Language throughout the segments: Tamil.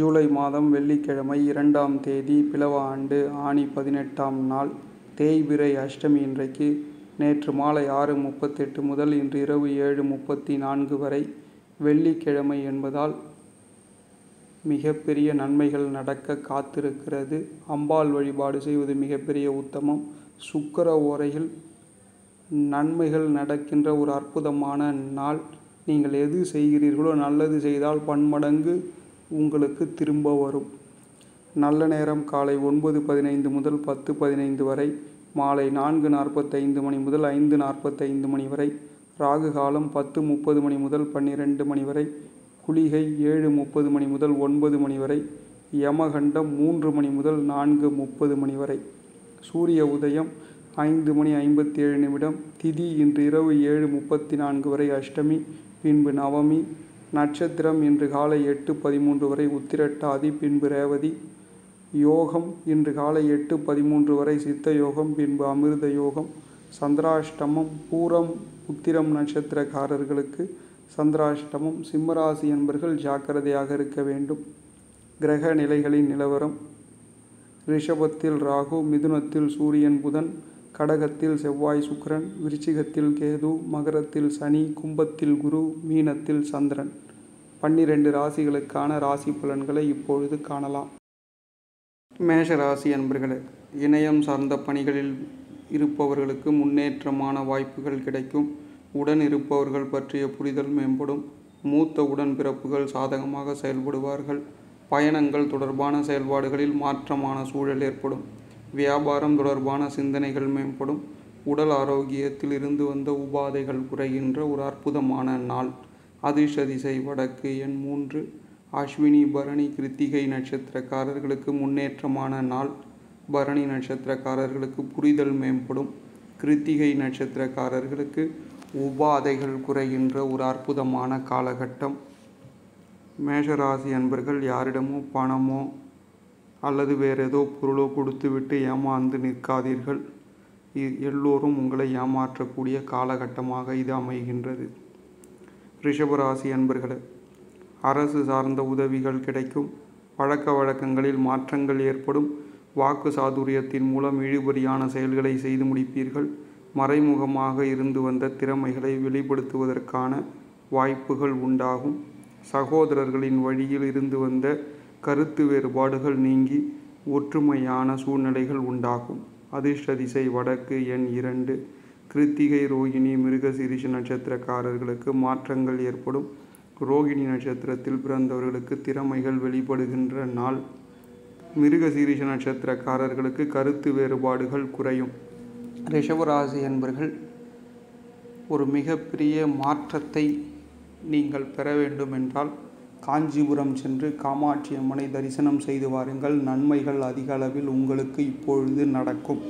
ஜூலை மாதம் வெள்ளிக்கிழமை இரண்டாம் தேதி பிலவ ஆண்டு ஆனி பதினெட்டாம் நாள் தேய்பிறை அஷ்டமி இன்றைக்கு நேற்று மாலை ஆறு முப்பத்தெட்டு முதல் இன்று இரவு ஏழு முப்பத்தி நான்கு வரை வெள்ளிக்கிழமை என்பதால் மிகப்பெரிய நன்மைகள் நடக்க காத்திருக்கிறது அம்பாள் வழிபாடு செய்வது மிகப்பெரிய உத்தமம் சுக்கர ஓரையில் நன்மைகள் நடக்கின்ற ஒரு அற்புதமான நாள் நீங்கள் எது செய்கிறீர்களோ நல்லது செய்தால் பன்மடங்கு உங்களுக்கு திரும்ப வரும் நல்ல நேரம் காலை ஒன்பது பதினைந்து முதல் பத்து பதினைந்து வரை மாலை நான்கு நாற்பத்தைந்து மணி முதல் ஐந்து நாற்பத்தைந்து மணி வரை ராகு காலம் பத்து முப்பது மணி முதல் பன்னிரெண்டு மணி வரை குளிகை ஏழு முப்பது மணி முதல் ஒன்பது மணி வரை யமகண்டம் மூன்று மணி முதல் நான்கு முப்பது மணி வரை சூரிய உதயம் ஐந்து மணி ஐம்பத்தி ஏழு நிமிடம் திதி இன்று இரவு ஏழு முப்பத்தி நான்கு வரை அஷ்டமி பின்பு நவமி நட்சத்திரம் இன்று காலை எட்டு பதிமூன்று வரை உத்திரட்டாதி பின்பு ரேவதி யோகம் இன்று காலை எட்டு பதிமூன்று வரை சித்த யோகம் பின்பு அமிர்த யோகம் சந்திராஷ்டமம் பூரம் உத்திரம் நட்சத்திரக்காரர்களுக்கு சந்திராஷ்டமம் சிம்மராசி என்பர்கள் ஜாக்கிரதையாக இருக்க வேண்டும் கிரக நிலைகளின் நிலவரம் ரிஷபத்தில் ராகு மிதுனத்தில் சூரியன் புதன் கடகத்தில் செவ்வாய் சுக்கிரன் விருச்சிகத்தில் கேது மகரத்தில் சனி கும்பத்தில் குரு மீனத்தில் சந்திரன் பன்னிரண்டு ராசிகளுக்கான ராசி பலன்களை இப்பொழுது காணலாம் மேஷ ராசி அன்பர்களே இணையம் சார்ந்த பணிகளில் இருப்பவர்களுக்கு முன்னேற்றமான வாய்ப்புகள் கிடைக்கும் உடன் இருப்பவர்கள் பற்றிய புரிதல் மேம்படும் மூத்த உடன்பிறப்புகள் சாதகமாக செயல்படுவார்கள் பயணங்கள் தொடர்பான செயல்பாடுகளில் மாற்றமான சூழல் ஏற்படும் வியாபாரம் தொடர்பான சிந்தனைகள் மேம்படும் உடல் ஆரோக்கியத்தில் இருந்து வந்த உபாதைகள் குறைகின்ற ஒரு அற்புதமான நாள் அதிர்ஷ்ட திசை வடக்கு எண் மூன்று அஸ்வினி பரணி கிருத்திகை நட்சத்திரக்காரர்களுக்கு முன்னேற்றமான நாள் பரணி நட்சத்திரக்காரர்களுக்கு புரிதல் மேம்படும் கிருத்திகை நட்சத்திரக்காரர்களுக்கு உபாதைகள் குறைகின்ற ஒரு அற்புதமான காலகட்டம் மேஷராசி அன்பர்கள் யாரிடமோ பணமோ அல்லது வேறு ஏதோ பொருளோ கொடுத்துவிட்டு ஏமாந்து நிற்காதீர்கள் எல்லோரும் உங்களை ஏமாற்றக்கூடிய காலகட்டமாக இது அமைகின்றது ரிஷபராசி அன்பர்களே அரசு சார்ந்த உதவிகள் கிடைக்கும் பழக்க வழக்கங்களில் மாற்றங்கள் ஏற்படும் வாக்கு சாதுரியத்தின் மூலம் இழுபறியான செயல்களை செய்து முடிப்பீர்கள் மறைமுகமாக இருந்து வந்த திறமைகளை வெளிப்படுத்துவதற்கான வாய்ப்புகள் உண்டாகும் சகோதரர்களின் வழியில் இருந்து வந்த கருத்து வேறுபாடுகள் நீங்கி ஒற்றுமையான சூழ்நிலைகள் உண்டாகும் அதிர்ஷ்ட திசை வடக்கு எண் இரண்டு கிருத்திகை ரோகிணி மிருகசீரிஷ நட்சத்திரக்காரர்களுக்கு மாற்றங்கள் ஏற்படும் ரோகிணி நட்சத்திரத்தில் பிறந்தவர்களுக்கு திறமைகள் வெளிப்படுகின்ற நாள் மிருகசீரிஷ நட்சத்திரக்காரர்களுக்கு கருத்து வேறுபாடுகள் குறையும் ரிஷபராசி என்பர்கள் ஒரு மிகப்பெரிய மாற்றத்தை நீங்கள் பெற வேண்டும் என்றால் காஞ்சிபுரம் சென்று காமாட்சி அம்மனை தரிசனம் செய்து வாருங்கள் நன்மைகள் அதிக அளவில் உங்களுக்கு இப்பொழுது நடக்கும்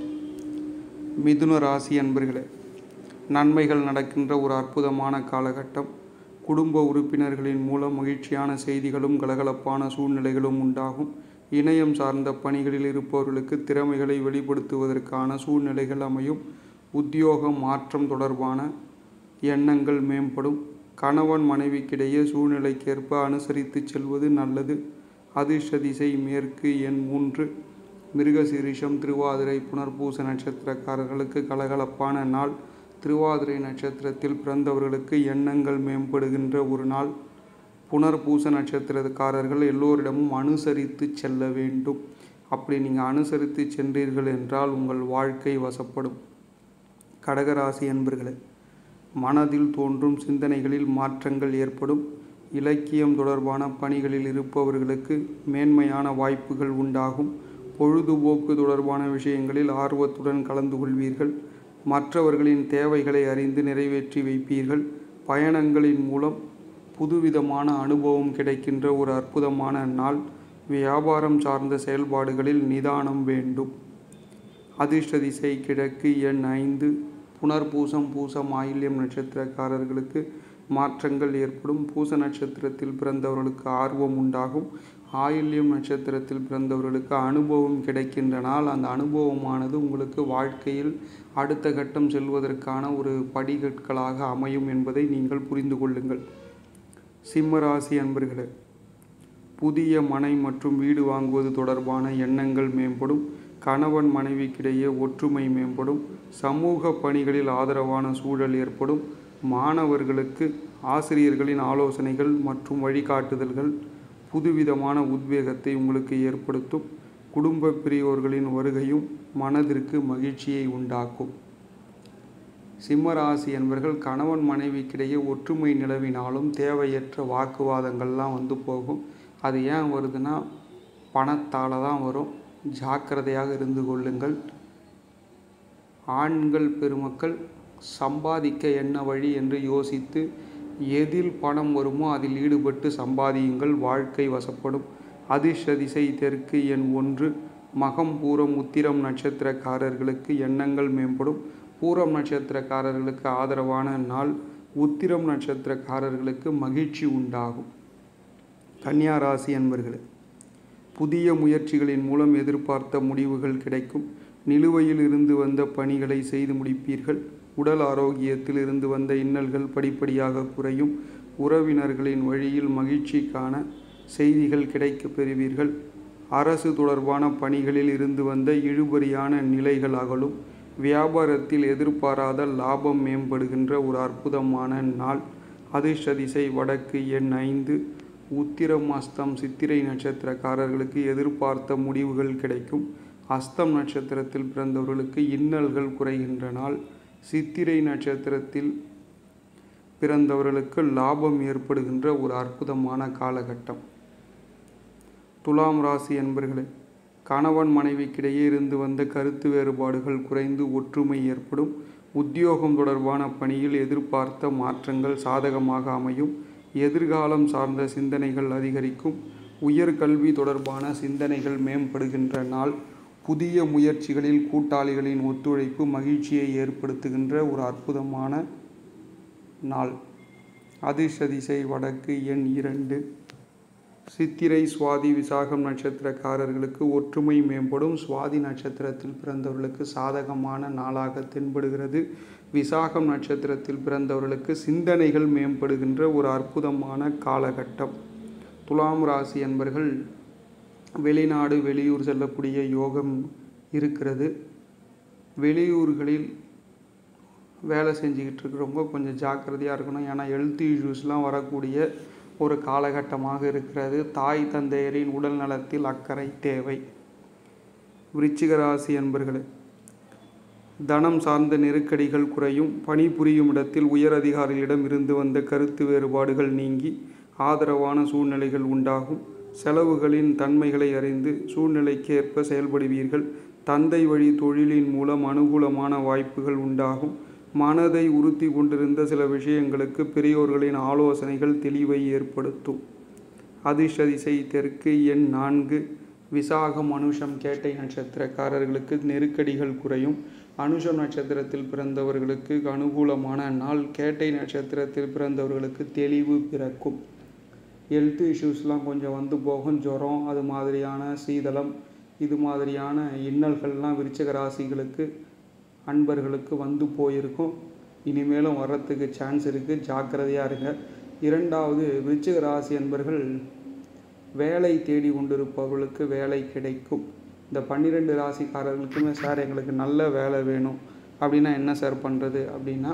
மிதுன ராசி அன்பர்களே நன்மைகள் நடக்கின்ற ஒரு அற்புதமான காலகட்டம் குடும்ப உறுப்பினர்களின் மூலம் மகிழ்ச்சியான செய்திகளும் கலகலப்பான சூழ்நிலைகளும் உண்டாகும் இணையம் சார்ந்த பணிகளில் இருப்பவர்களுக்கு திறமைகளை வெளிப்படுத்துவதற்கான சூழ்நிலைகள் அமையும் உத்தியோக மாற்றம் தொடர்பான எண்ணங்கள் மேம்படும் கணவன் மனைவிக்கிடையே சூழ்நிலைக்கேற்ப அனுசரித்து செல்வது நல்லது அதிர்ஷ்ட திசை மேற்கு எண் மூன்று மிருகசீரிஷம் திருவாதிரை புனர்பூச நட்சத்திரக்காரர்களுக்கு கலகலப்பான நாள் திருவாதிரை நட்சத்திரத்தில் பிறந்தவர்களுக்கு எண்ணங்கள் மேம்படுகின்ற ஒரு நாள் புனர்பூச நட்சத்திரக்காரர்கள் எல்லோரிடமும் அனுசரித்து செல்ல வேண்டும் அப்படி நீங்கள் அனுசரித்து சென்றீர்கள் என்றால் உங்கள் வாழ்க்கை வசப்படும் கடகராசி என்பர்களே மனதில் தோன்றும் சிந்தனைகளில் மாற்றங்கள் ஏற்படும் இலக்கியம் தொடர்பான பணிகளில் இருப்பவர்களுக்கு மேன்மையான வாய்ப்புகள் உண்டாகும் பொழுதுபோக்கு தொடர்பான விஷயங்களில் ஆர்வத்துடன் கலந்து கொள்வீர்கள் மற்றவர்களின் தேவைகளை அறிந்து நிறைவேற்றி வைப்பீர்கள் பயணங்களின் மூலம் புதுவிதமான அனுபவம் கிடைக்கின்ற ஒரு அற்புதமான நாள் வியாபாரம் சார்ந்த செயல்பாடுகளில் நிதானம் வேண்டும் அதிர்ஷ்ட திசை கிழக்கு எண் ஐந்து புனர்பூசம் பூசம் ஆயில்யம் நட்சத்திரக்காரர்களுக்கு மாற்றங்கள் ஏற்படும் பூச நட்சத்திரத்தில் பிறந்தவர்களுக்கு ஆர்வம் உண்டாகும் ஆயில்யம் நட்சத்திரத்தில் பிறந்தவர்களுக்கு அனுபவம் கிடைக்கின்ற நாள் அந்த அனுபவமானது உங்களுக்கு வாழ்க்கையில் அடுத்த கட்டம் செல்வதற்கான ஒரு படிகற்களாக அமையும் என்பதை நீங்கள் புரிந்து கொள்ளுங்கள் சிம்மராசி அன்பர்களே புதிய மனை மற்றும் வீடு வாங்குவது தொடர்பான எண்ணங்கள் மேம்படும் கணவன் மனைவிக்கிடையே ஒற்றுமை மேம்படும் சமூக பணிகளில் ஆதரவான சூழல் ஏற்படும் மாணவர்களுக்கு ஆசிரியர்களின் ஆலோசனைகள் மற்றும் வழிகாட்டுதல்கள் புதுவிதமான உத்வேகத்தை உங்களுக்கு ஏற்படுத்தும் குடும்ப பெரியோர்களின் வருகையும் மனதிற்கு மகிழ்ச்சியை உண்டாக்கும் சிம்மராசி என்பர்கள் கணவன் மனைவிக்கிடையே ஒற்றுமை நிலவினாலும் தேவையற்ற வாக்குவாதங்கள்லாம் வந்து போகும் அது ஏன் வருதுன்னா பணத்தால் தான் வரும் ஜாக்கிரதையாக இருந்து கொள்ளுங்கள் ஆண்கள் பெருமக்கள் சம்பாதிக்க என்ன வழி என்று யோசித்து எதில் பணம் வருமோ அதில் ஈடுபட்டு சம்பாதியுங்கள் வாழ்க்கை வசப்படும் அதிர்ஷ்ட திசை தெற்கு எண் ஒன்று மகம் பூரம் உத்திரம் நட்சத்திரக்காரர்களுக்கு எண்ணங்கள் மேம்படும் பூரம் நட்சத்திரக்காரர்களுக்கு ஆதரவான நாள் உத்திரம் நட்சத்திரக்காரர்களுக்கு மகிழ்ச்சி உண்டாகும் கன்னியா ராசி அன்பர்களே புதிய முயற்சிகளின் மூலம் எதிர்பார்த்த முடிவுகள் கிடைக்கும் நிலுவையில் இருந்து வந்த பணிகளை செய்து முடிப்பீர்கள் உடல் ஆரோக்கியத்தில் இருந்து வந்த இன்னல்கள் படிப்படியாக குறையும் உறவினர்களின் வழியில் மகிழ்ச்சிக்கான செய்திகள் கிடைக்கப் பெறுவீர்கள் அரசு தொடர்பான பணிகளில் இருந்து வந்த இழுபறியான நிலைகள் அகலும் வியாபாரத்தில் எதிர்பாராத லாபம் மேம்படுகின்ற ஒரு அற்புதமான நாள் அதிர்ஷ்ட திசை வடக்கு எண் ஐந்து உத்திரம் அஸ்தம் சித்திரை நட்சத்திரக்காரர்களுக்கு எதிர்பார்த்த முடிவுகள் கிடைக்கும் அஸ்தம் நட்சத்திரத்தில் பிறந்தவர்களுக்கு இன்னல்கள் குறைகின்ற நாள் சித்திரை நட்சத்திரத்தில் பிறந்தவர்களுக்கு லாபம் ஏற்படுகின்ற ஒரு அற்புதமான காலகட்டம் துலாம் ராசி என்பர்களே கணவன் மனைவிக்கிடையே இருந்து வந்த கருத்து வேறுபாடுகள் குறைந்து ஒற்றுமை ஏற்படும் உத்தியோகம் தொடர்பான பணியில் எதிர்பார்த்த மாற்றங்கள் சாதகமாக அமையும் எதிர்காலம் சார்ந்த சிந்தனைகள் அதிகரிக்கும் உயர்கல்வி தொடர்பான சிந்தனைகள் மேம்படுகின்ற நாள் புதிய முயற்சிகளில் கூட்டாளிகளின் ஒத்துழைப்பு மகிழ்ச்சியை ஏற்படுத்துகின்ற ஒரு அற்புதமான நாள் அதிர்ஷ்ட திசை வடக்கு எண் இரண்டு சித்திரை சுவாதி விசாகம் நட்சத்திரக்காரர்களுக்கு ஒற்றுமை மேம்படும் சுவாதி நட்சத்திரத்தில் பிறந்தவர்களுக்கு சாதகமான நாளாக தென்படுகிறது விசாகம் நட்சத்திரத்தில் பிறந்தவர்களுக்கு சிந்தனைகள் மேம்படுகின்ற ஒரு அற்புதமான காலகட்டம் துலாம் ராசி என்பர்கள் வெளிநாடு வெளியூர் செல்லக்கூடிய யோகம் இருக்கிறது வெளியூர்களில் வேலை செஞ்சுக்கிட்டு இருக்கிறவங்க கொஞ்சம் ஜாக்கிரதையாக இருக்கணும் ஏன்னா ஹெல்த் இஷ்யூஸ்லாம் வரக்கூடிய ஒரு காலகட்டமாக இருக்கிறது தாய் தந்தையரின் உடல் நலத்தில் அக்கறை தேவை விருச்சிக ராசி என்பர்களே தனம் சார்ந்த நெருக்கடிகள் குறையும் பணிபுரியும் இடத்தில் உயர் அதிகாரிகளிடம் இருந்து வந்த கருத்து வேறுபாடுகள் நீங்கி ஆதரவான சூழ்நிலைகள் உண்டாகும் செலவுகளின் தன்மைகளை அறிந்து சூழ்நிலைக்கேற்ப செயல்படுவீர்கள் தந்தை வழி தொழிலின் மூலம் அனுகூலமான வாய்ப்புகள் உண்டாகும் மனதை உறுத்தி கொண்டிருந்த சில விஷயங்களுக்கு பெரியோர்களின் ஆலோசனைகள் தெளிவை ஏற்படுத்தும் அதிர்ஷ்ட திசை தெற்கு எண் நான்கு விசாகம் அனுஷம் கேட்டை நட்சத்திரக்காரர்களுக்கு நெருக்கடிகள் குறையும் அனுஷம் நட்சத்திரத்தில் பிறந்தவர்களுக்கு அனுகூலமான நாள் கேட்டை நட்சத்திரத்தில் பிறந்தவர்களுக்கு தெளிவு பிறக்கும் ஹெல்த் இஷ்யூஸ்லாம் கொஞ்சம் வந்து போகும் ஜுரம் அது மாதிரியான சீதளம் இது மாதிரியான இன்னல்கள்லாம் விருச்சிக ராசிகளுக்கு அன்பர்களுக்கு வந்து போயிருக்கும் இனிமேலும் வர்றதுக்கு சான்ஸ் இருக்குது ஜாக்கிரதையாக இருங்க இரண்டாவது விருச்சிக ராசி அன்பர்கள் வேலை தேடி கொண்டிருப்பவர்களுக்கு வேலை கிடைக்கும் இந்த பன்னிரெண்டு ராசிக்காரர்களுக்குமே சார் எங்களுக்கு நல்ல வேலை வேணும் அப்படின்னா என்ன சார் பண்ணுறது அப்படின்னா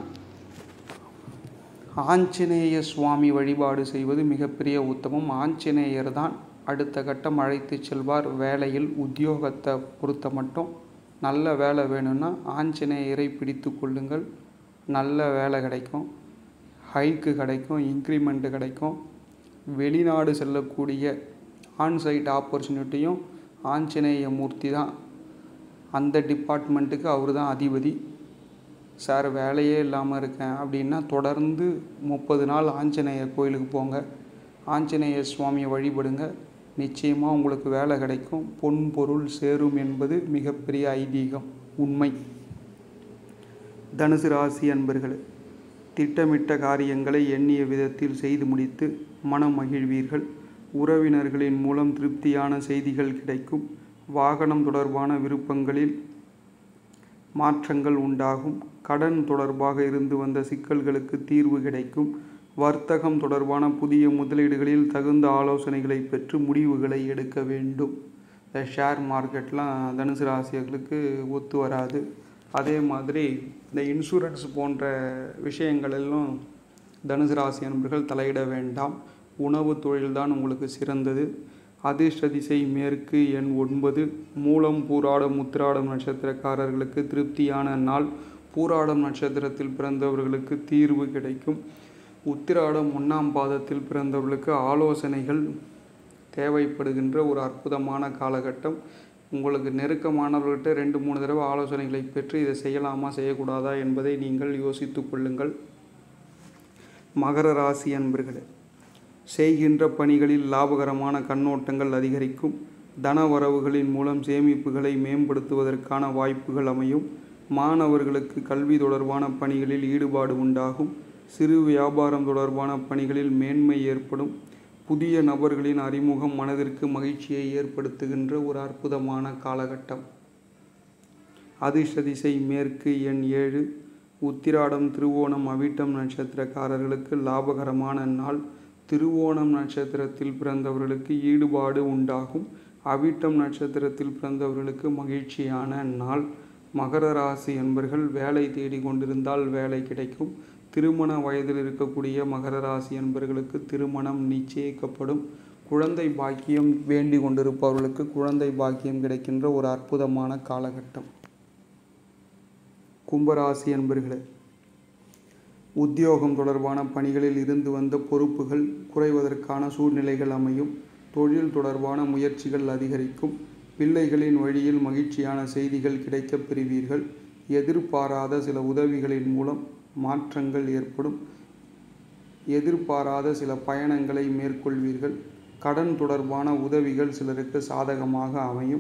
ஆஞ்சநேய சுவாமி வழிபாடு செய்வது மிகப்பெரிய உத்தமம் ஆஞ்சநேயர் தான் அடுத்த கட்டம் அழைத்து செல்வார் வேலையில் உத்தியோகத்தை பொறுத்த மட்டும் நல்ல வேலை வேணும்னா ஆஞ்சநேயரை பிடித்து கொள்ளுங்கள் நல்ல வேலை கிடைக்கும் ஹைக்கு கிடைக்கும் இன்க்ரிமெண்ட்டு கிடைக்கும் வெளிநாடு செல்லக்கூடிய ஆன்சைட் ஆப்பர்ச்சுனிட்டியும் ஆஞ்சநேய மூர்த்தி தான் அந்த டிபார்ட்மெண்ட்டுக்கு அவர் தான் அதிபதி சார் வேலையே இல்லாமல் இருக்கேன் அப்படின்னா தொடர்ந்து முப்பது நாள் ஆஞ்சநேயர் கோயிலுக்கு போங்க ஆஞ்சநேய சுவாமியை வழிபடுங்க நிச்சயமாக உங்களுக்கு வேலை கிடைக்கும் பொன் பொருள் சேரும் என்பது மிகப்பெரிய ஐதீகம் உண்மை தனுசு ராசி அன்பர்களே திட்டமிட்ட காரியங்களை எண்ணிய விதத்தில் செய்து முடித்து மனம் மகிழ்வீர்கள் உறவினர்களின் மூலம் திருப்தியான செய்திகள் கிடைக்கும் வாகனம் தொடர்பான விருப்பங்களில் மாற்றங்கள் உண்டாகும் கடன் தொடர்பாக இருந்து வந்த சிக்கல்களுக்கு தீர்வு கிடைக்கும் வர்த்தகம் தொடர்பான புதிய முதலீடுகளில் தகுந்த ஆலோசனைகளை பெற்று முடிவுகளை எடுக்க வேண்டும் இந்த ஷேர் மார்க்கெட்லாம் தனுசு ராசிகளுக்கு ஒத்து வராது அதே மாதிரி இந்த இன்சூரன்ஸ் போன்ற விஷயங்கள் எல்லாம் தனுசு ராசி அன்பர்கள் தலையிட வேண்டாம் உணவு தொழில்தான் உங்களுக்கு சிறந்தது அதிர்ஷ்ட திசை மேற்கு எண் ஒன்பது மூலம் பூராடம் உத்திராடம் நட்சத்திரக்காரர்களுக்கு திருப்தியான நாள் பூராடம் நட்சத்திரத்தில் பிறந்தவர்களுக்கு தீர்வு கிடைக்கும் உத்திராடம் ஒன்றாம் பாதத்தில் பிறந்தவர்களுக்கு ஆலோசனைகள் தேவைப்படுகின்ற ஒரு அற்புதமான காலகட்டம் உங்களுக்கு நெருக்கமானவர்கள்ட்ட ரெண்டு மூணு தடவை ஆலோசனைகளை பெற்று இதை செய்யலாமா செய்யக்கூடாதா என்பதை நீங்கள் யோசித்து கொள்ளுங்கள் மகர ராசி அன்பர்களே செய்கின்ற பணிகளில் லாபகரமான கண்ணோட்டங்கள் அதிகரிக்கும் தன வரவுகளின் மூலம் சேமிப்புகளை மேம்படுத்துவதற்கான வாய்ப்புகள் அமையும் மாணவர்களுக்கு கல்வி தொடர்பான பணிகளில் ஈடுபாடு உண்டாகும் சிறு வியாபாரம் தொடர்பான பணிகளில் மேன்மை ஏற்படும் புதிய நபர்களின் அறிமுகம் மனதிற்கு மகிழ்ச்சியை ஏற்படுத்துகின்ற ஒரு அற்புதமான காலகட்டம் அதிர்ஷ்ட திசை மேற்கு எண் ஏழு உத்திராடம் திருவோணம் அவிட்டம் நட்சத்திரக்காரர்களுக்கு லாபகரமான நாள் திருவோணம் நட்சத்திரத்தில் பிறந்தவர்களுக்கு ஈடுபாடு உண்டாகும் அவிட்டம் நட்சத்திரத்தில் பிறந்தவர்களுக்கு மகிழ்ச்சியான நாள் மகர ராசி என்பர்கள் வேலை தேடி கொண்டிருந்தால் வேலை கிடைக்கும் திருமண வயதில் இருக்கக்கூடிய மகர ராசி என்பர்களுக்கு திருமணம் நிச்சயிக்கப்படும் குழந்தை பாக்கியம் வேண்டி கொண்டிருப்பவர்களுக்கு குழந்தை பாக்கியம் கிடைக்கின்ற ஒரு அற்புதமான காலகட்டம் கும்பராசி என்பர்களே உத்தியோகம் தொடர்பான பணிகளில் இருந்து வந்த பொறுப்புகள் குறைவதற்கான சூழ்நிலைகள் அமையும் தொழில் தொடர்பான முயற்சிகள் அதிகரிக்கும் பிள்ளைகளின் வழியில் மகிழ்ச்சியான செய்திகள் கிடைக்கப் பெறுவீர்கள் எதிர்பாராத சில உதவிகளின் மூலம் மாற்றங்கள் ஏற்படும் எதிர்பாராத சில பயணங்களை மேற்கொள்வீர்கள் கடன் தொடர்பான உதவிகள் சிலருக்கு சாதகமாக அமையும்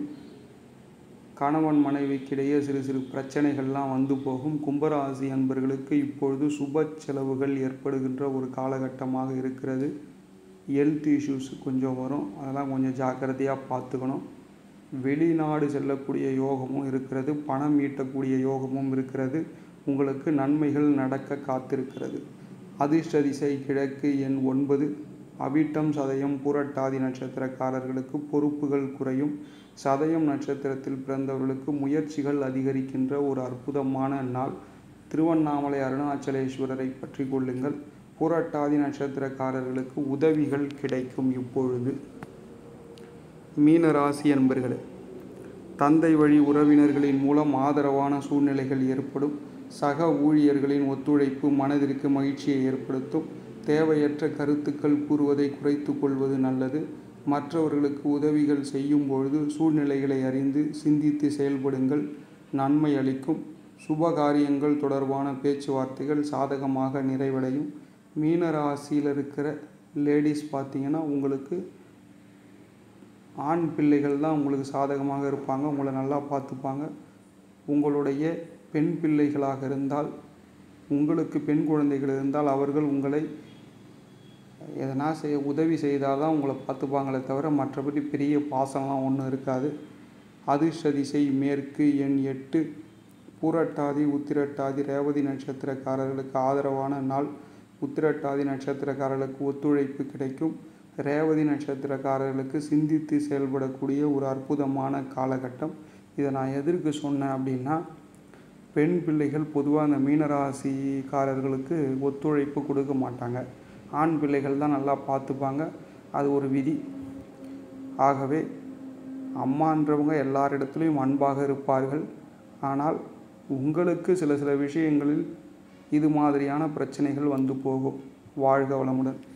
கணவன் மனைவிக்கிடையே சிறு சிறு பிரச்சனைகள்லாம் வந்து போகும் கும்பராசி அன்பர்களுக்கு இப்பொழுது சுப செலவுகள் ஏற்படுகின்ற ஒரு காலகட்டமாக இருக்கிறது ஹெல்த் இஷ்யூஸ் கொஞ்சம் வரும் அதெல்லாம் கொஞ்சம் ஜாக்கிரதையாக பார்த்துக்கணும் வெளிநாடு செல்லக்கூடிய யோகமும் இருக்கிறது பணம் ஈட்டக்கூடிய யோகமும் இருக்கிறது உங்களுக்கு நன்மைகள் நடக்க காத்திருக்கிறது அதிர்ஷ்ட திசை கிழக்கு எண் ஒன்பது அவிட்டம் சதயம் பூரட்டாதி நட்சத்திரக்காரர்களுக்கு பொறுப்புகள் குறையும் சதயம் நட்சத்திரத்தில் பிறந்தவர்களுக்கு முயற்சிகள் அதிகரிக்கின்ற ஒரு அற்புதமான நாள் திருவண்ணாமலை அருணாச்சலேஸ்வரரை பற்றி கொள்ளுங்கள் பூரட்டாதி நட்சத்திரக்காரர்களுக்கு உதவிகள் கிடைக்கும் இப்பொழுது மீன ராசி அன்பர்களே தந்தை வழி உறவினர்களின் மூலம் ஆதரவான சூழ்நிலைகள் ஏற்படும் சக ஊழியர்களின் ஒத்துழைப்பு மனதிற்கு மகிழ்ச்சியை ஏற்படுத்தும் தேவையற்ற கருத்துக்கள் கூறுவதை குறைத்து கொள்வது நல்லது மற்றவர்களுக்கு உதவிகள் செய்யும் பொழுது சூழ்நிலைகளை அறிந்து சிந்தித்து செயல்படுங்கள் நன்மை அளிக்கும் சுபகாரியங்கள் தொடர்பான பேச்சுவார்த்தைகள் சாதகமாக நிறைவடையும் மீன ராசியில் இருக்கிற லேடிஸ் பார்த்தீங்கன்னா உங்களுக்கு ஆண் பிள்ளைகள் தான் உங்களுக்கு சாதகமாக இருப்பாங்க உங்களை நல்லா பார்த்துப்பாங்க உங்களுடைய பெண் பிள்ளைகளாக இருந்தால் உங்களுக்கு பெண் குழந்தைகள் இருந்தால் அவர்கள் உங்களை எதனா செய்ய உதவி செய்தால் தான் உங்களை பார்த்துப்பாங்களே தவிர மற்றபடி பெரிய பாசம்லாம் ஒன்றும் இருக்காது அதிர்ஷ்ட திசை மேற்கு எண் எட்டு பூரட்டாதி உத்திரட்டாதி ரேவதி நட்சத்திரக்காரர்களுக்கு ஆதரவான நாள் உத்திரட்டாதி நட்சத்திரக்காரர்களுக்கு ஒத்துழைப்பு கிடைக்கும் ரேவதி நட்சத்திரக்காரர்களுக்கு சிந்தித்து செயல்படக்கூடிய ஒரு அற்புதமான காலகட்டம் இதை நான் எதற்கு சொன்னேன் அப்படின்னா பெண் பிள்ளைகள் பொதுவாக அந்த மீனராசிக்காரர்களுக்கு ஒத்துழைப்பு கொடுக்க மாட்டாங்க ஆண் பிள்ளைகள் தான் நல்லா பார்த்துப்பாங்க அது ஒரு விதி ஆகவே அம்மான்றவங்க எல்லாரிடத்துலையும் அன்பாக இருப்பார்கள் ஆனால் உங்களுக்கு சில சில விஷயங்களில் இது மாதிரியான பிரச்சனைகள் வந்து போகும் வாழ்க வளமுடன்